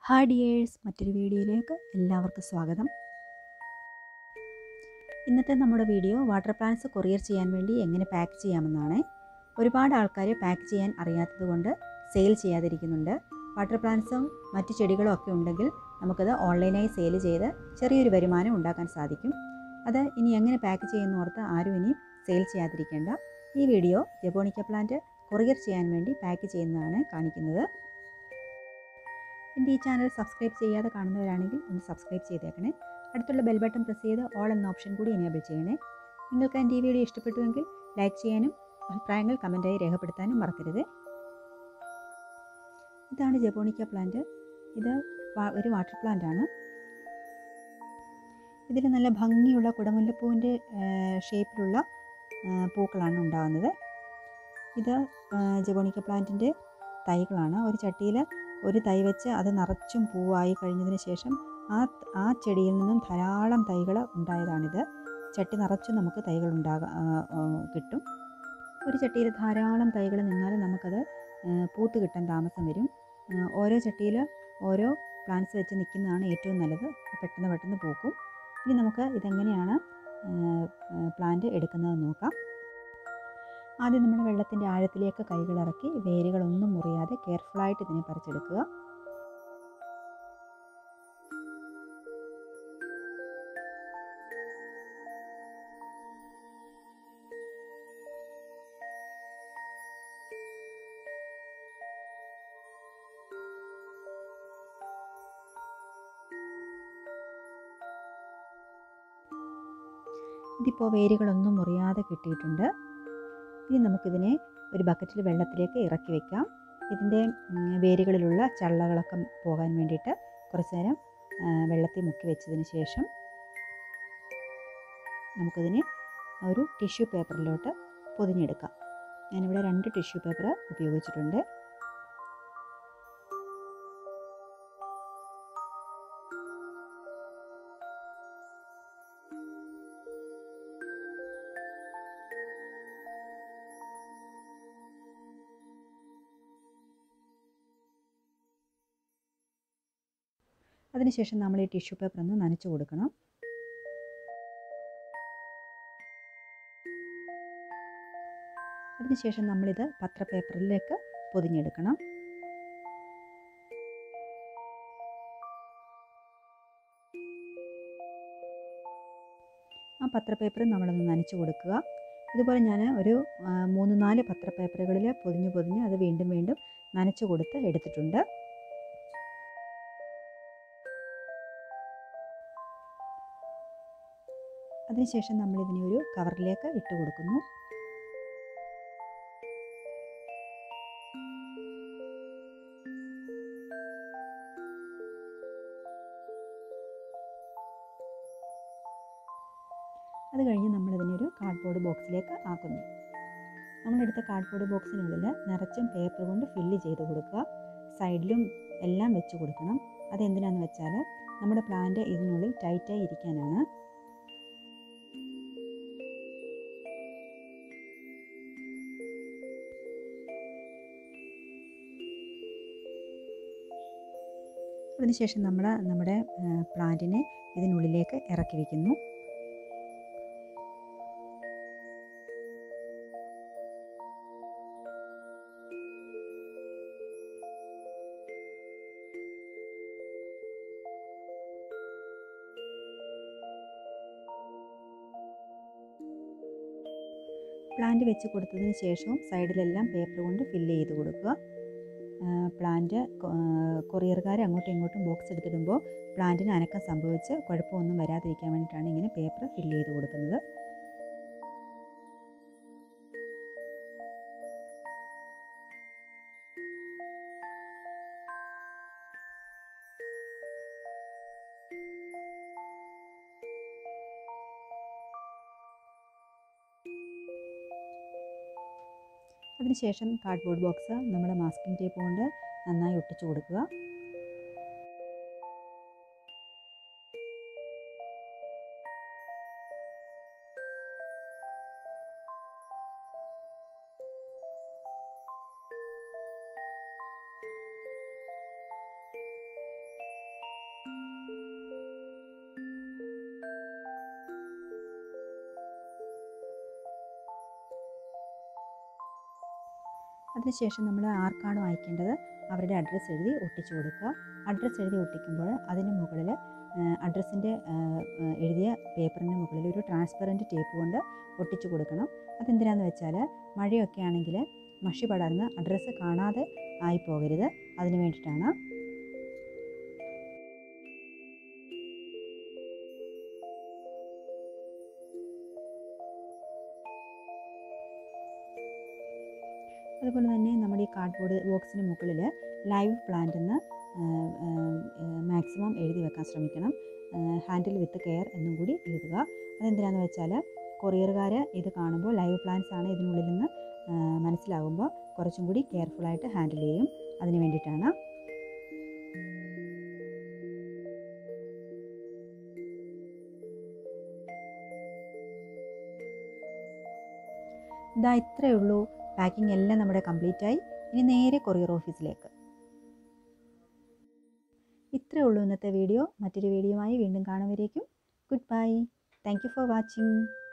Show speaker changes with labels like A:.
A: hi dears മറ്റൊരു വീഡിയോയിലേക്ക് എല്ലാവർക്കും സ്വാഗതം ഇന്നത്തെ നമ്മുടെ വീഡിയോ വാട്ടർ പ്ലാന്റ്സ് കൊറിയർ ചെയ്യാൻ വേണ്ടി എങ്ങനെ പാക്ക് ചെയ്യാമെന്നാണ് ഒരുപാട് ആൾക്കാർ പാക്ക് ചെയ്യാൻ അറിയാത്തത് കൊണ്ട് സെയിൽ ചെയ്യാതിരിക്കുന്നുണ്ട് വാട്ടർ പ്ലാന്റ്സും മറ്റു ചെടികളും ഒക്കെ ഉണ്ടെങ്കിൽ നമുക്കത് ഓൺലൈനായി സെയിൽ ചെയ്ത് ചെറിയൊരു വരുമാനം ഉണ്ടാക്കാൻ സാധിക്കും അത് ഇനി എങ്ങനെ പാക്ക് ചെയ്യുന്ന ഓർത്ത് ആരും ഇനി സെയിൽ ചെയ്യാതിരിക്കേണ്ട ഈ വീഡിയോ ജബോണിക്ക പ്ലാന്റ് കൊറിയർ ചെയ്യാൻ വേണ്ടി പാക്ക് ചെയ്യുന്നതാണ് കാണിക്കുന്നത് എൻ്റെ ഈ ചാനൽ സബ്സ്ക്രൈബ് ചെയ്യാതെ കാണുന്നവരാണെങ്കിൽ ഒന്ന് സബ്സ്ക്രൈബ് ചെയ്തേക്കണേ അടുത്തുള്ള ബെൽ ബട്ടൺ പ്രസ് ചെയ്ത് ഓൾ എന്ന ഓപ്ഷൻ കൂടി എനേബിൾ ചെയ്യണേ നിങ്ങൾക്ക് എൻ്റെ ഈ വീഡിയോ ഇഷ്ടപ്പെട്ടുവെങ്കിൽ ലൈക്ക് ചെയ്യാനും അഭിപ്രായങ്ങൾ കമൻറ്റായി രേഖപ്പെടുത്താനും മറക്കരുത് ഇതാണ് ജബോണിക്ക പ്ലാന്റ് ഇത് വാ- ഒരു വാട്ടർ പ്ലാന്റ് ആണ് ഇതിൽ നല്ല ഭംഗിയുള്ള കുടമുല്ലപ്പൂവിൻ്റെ ഷേപ്പിലുള്ള പൂക്കളാണ് ഉണ്ടാകുന്നത് ഇത് ജബോണിക്ക പ്ലാന്റിൻ്റെ തൈകളാണ് ഒരു ചട്ടിയിൽ ഒരു തൈ വെച്ച് അത് നിറച്ചും പൂവായി കഴിഞ്ഞതിന് ശേഷം ആ ആ ചെടിയിൽ നിന്നും ധാരാളം തൈകൾ ഉണ്ടായതാണിത് ചട്ടി നിറച്ചും നമുക്ക് തൈകൾ ഉണ്ടാകാ ആ, ആ, കിട്ടും ഒരു ചട്ടിയിൽ ധാരാളം തൈകൾ നിന്നാൽ നമുക്കത് ആ, പൂത്ത് കിട്ടാൻ താമസം വരും ആ, ഓരോ ചട്ടിയിൽ ഓരോ പ്ലാന്റ്സ് വെച്ച് നിൽക്കുന്നതാണ് ഏറ്റവും നല്ലത് പെട്ടെന്ന് പെട്ടെന്ന് പൂക്കും ഇനി നമുക്ക് ഇതെങ്ങനെയാണ് പ്ലാന്റ് എടുക്കുന്നതെന്ന് നോക്കാം ആദ്യം നമ്മൾ വെള്ളത്തിൻ്റെ ആഴത്തിലേക്ക് കൈകൾ ഇറക്കി വേരുകളൊന്നും മുറിയാതെ കെയർഫുള്ളായിട്ട് ഇതിനെ പറിച്ചെടുക്കുക ഇതിപ്പോൾ വേരുകളൊന്നും മുറിയാതെ കിട്ടിയിട്ടുണ്ട് ഇനി നമുക്കിതിനെ ഒരു ബക്കറ്റിൽ വെള്ളത്തിലേക്ക് ഇറക്കി വെക്കാം ഇതിൻ്റെ ഉം, വേരുകളിലുള്ള ചള്ളകളൊക്കെ പോകാൻ വേണ്ടിയിട്ട് കുറച്ച് നേരം ആ, വെള്ളത്തിൽ മുക്കി വെച്ചതിന് ശേഷം നമുക്കിതിനെ ഒരു ടിഷ്യൂ പേപ്പറിലോട്ട് പൊതിഞ്ഞെടുക്കാം ഞാനിവിടെ രണ്ട് ടിഷ്യൂ പേപ്പർ ഉപയോഗിച്ചിട്ടുണ്ട് അതിനുശേഷം നമ്മൾ ഈ ടിഷ്യൂ പേപ്പർ ഒന്ന് നനച്ച് കൊടുക്കണം അതിനുശേഷം നമ്മളിത് പത്രപേപ്പറിലേക്ക് പൊതിഞ്ഞെടുക്കണം ആ പത്രപേപ്പർ നമ്മളൊന്ന് നനച്ച് കൊടുക്കുക ഇതുപോലെ ഞാൻ ഒരു ആ, മൂന്ന് നാല് പത്രപേപ്പറുകളിൽ പൊതിഞ്ഞ് പൊതിഞ്ഞ് അത് വീണ്ടും വീണ്ടും നനച്ച് കൊടുത്ത് എടുത്തിട്ടുണ്ട് അതിനുശേഷം നമ്മൾ ഇതിനെ ഒരു കവറിലേക്ക് ഇട്ട് കൊടുക്കുന്നു അത് കഴിഞ്ഞ് നമ്മളിതിനൊരു കാർഡ്ബോർഡ് ബോക്സിലേക്ക് ആക്കുന്നു നമ്മളെടുത്ത കാർഡ്ബോർഡ് ബോക്സിനുള്ളിൽ നിറച്ചും പേപ്പർ കൊണ്ട് ഫില്ല് ചെയ്ത് കൊടുക്കുക സൈഡിലും എല്ലാം വെച്ച് കൊടുക്കണം അതെന്തിനാന്ന് വെച്ചാൽ നമ്മുടെ പ്ലാന്റ് ഇതിനുള്ളിൽ ടൈറ്റായി ഇരിക്കാനാണ് അതിനുശേഷം നമ്മൾ നമ്മുടെ പ്ലാന്റിനെ ഇതിനുള്ളിലേക്ക് ഇറക്കി വയ്ക്കുന്നു പ്ലാന്റ് വെച്ച് കൊടുത്തതിന് ശേഷവും സൈഡിലെല്ലാം പേപ്പർ കൊണ്ട് ഫില്ല് ചെയ്ത് കൊടുക്കുക പ്ലാന്റ് കൊറിയർകാർ അങ്ങോട്ടും ഇങ്ങോട്ടും ബോക്സ് എടുത്തിടുമ്പോൾ പ്ലാന്റിന് അനക്കം സംഭവിച്ച് കുഴപ്പമൊന്നും വരാതിരിക്കാൻ വേണ്ടിയിട്ടാണ് ഇങ്ങനെ പേപ്പർ ഫില്ല് ചെയ്ത് കൊടുക്കുന്നത് അതിനുശേഷം കാർഡ്ബോർഡ് ബോക്സ് നമ്മൾ മാസ്കിംഗ് ടേപ്പ് കൊണ്ട് നന്നായി ഒട്ടിച്ചു കൊടുക്കുക അതിനുശേഷം നമ്മൾ ആർക്കാണോ അയക്കേണ്ടത് അവരുടെ അഡ്രസ്സ് എഴുതി ഒട്ടിച്ചു കൊടുക്കുക അഡ്രസ്സ് എഴുതി ഒട്ടിക്കുമ്പോൾ അതിന് മുകളിൽ അഡ്രസ്സിൻ്റെ എഴുതിയ പേപ്പറിന് മുകളിൽ ഒരു ട്രാൻസ്പെറൻറ്റ് ടേപ്പ് കൊണ്ട് ഒട്ടിച്ചു കൊടുക്കണം അതെന്തിനാന്ന് വെച്ചാൽ മഴയൊക്കെ ആണെങ്കിൽ മഷി പടർന്ന് അഡ്രസ്സ് കാണാതെ ആയി പോകരുത് അതിന് വേണ്ടിയിട്ടാണ് അതുപോലെ തന്നെ നമ്മുടെ ഈ കാർഡ്ബോർഡ് ബോക്സിന് മുകളിൽ ലൈവ് പ്ലാന്റ് എന്ന് മാക്സിമം എഴുതി വെക്കാൻ ശ്രമിക്കണം ഹാൻഡിൽ വിത്ത് കെയർ എന്നും കൂടി എഴുതുക അതെന്തിനാന്ന് വെച്ചാൽ കൊറിയറുകാർ ഇത് കാണുമ്പോൾ ലൈവ് പ്ലാന്റ്സ് ആണ് ഇതിനുള്ളിൽ നിന്ന് മനസ്സിലാകുമ്പോൾ കുറച്ചും കൂടി കെയർഫുള്ളായിട്ട് ഹാൻഡിൽ ചെയ്യും അതിന് വേണ്ടിയിട്ടാണ് ഇതാ ഇത്രയേ ഉള്ളൂ പാക്കിംഗ് എല്ലാം നമ്മുടെ കംപ്ലീറ്റ് ആയി ഇനി നേരെ കൊറിയർ ഓഫീസിലേക്ക് ഇത്രയേ ഉള്ളൂ ഇന്നത്തെ വീഡിയോ മറ്റൊരു വീഡിയോയുമായി വീണ്ടും കാണുമ്പോഴേക്കും good bye thank you for watching